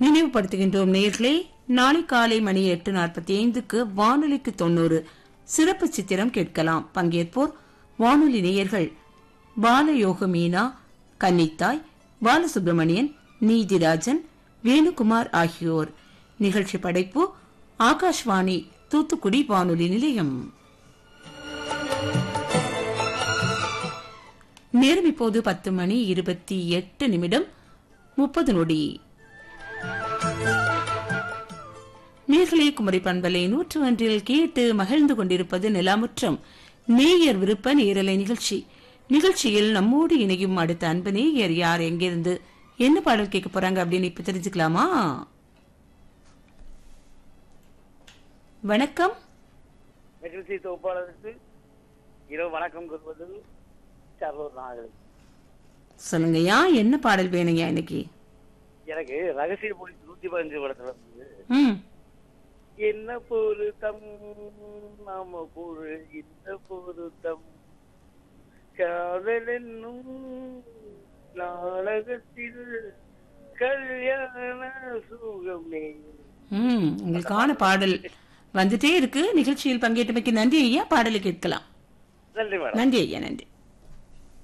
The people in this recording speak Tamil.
நினைவுபடுத்துகின்றோம் நேர்களே நாளை காலை மணி எட்டு நாற்பத்தி ஐந்துக்கு வானொலிக்கு தொண்ணூறு சிறப்பு சித்திரம் கேட்கலாம் பங்கேற்போர் வானொலி நேயர்கள் பாலயோக மீனா கன்னித்தாய் பாலசுப்ரமணியன் நீதிராஜன் வேணுகுமார் ஆகியோர் நிகழ்ச்சி படைப்பு ஆகாஷ்வாணி தூத்துக்குடி வானொலி நிலையம் நேரம் இப்போது பத்து மணி இருபத்தி எட்டு நிமிடம் முப்பது நொடி நேர்களே குமரி பண்பலை நூற்று ஒன்றில் கேட்டு மகிழ்ந்து கொண்டிருப்பது நிலாமுற்றம் நேயர் விருப்ப நேரலை நிகழ்ச்சி நிகழ்ச்சியில் நம்மோடு இணையும் அடுத்த அன்பு நேயர் யார் எங்கிருந்து என்ன பாடல் கேட்க போறாங்க அப்படின்னு இப்ப தெரிஞ்சுக்கலாமா வணக்கம் நிகழ்ச்சி தொகுப்பாளருக்கு இரவு வணக்கம் கூறுவது சர்வூர் நாகலை சொல்லுங்கய்யா என்ன பாடல் வேணுங்கய்யா இன்னைக்கு எனக்கு ரகசிய போலீஸ் நூத்தி பதினஞ்சு படத்துல இருந்து ம் என்ன பொருத்தம் நாம கூறு இந்த பொருத்தம் காதல் என்னும் நாடகத்தில் கல்யாண சுகமே ம் உங்களுக்கான பாடல் வந்துட்டே இருக்கு நிகழ்ச்சியில் பங்கேற்றமைக்கு நன்றி ஐயா பாடலை கேட்கலாம் நன்றி மேடம் நன்றி ஐயா நன்றி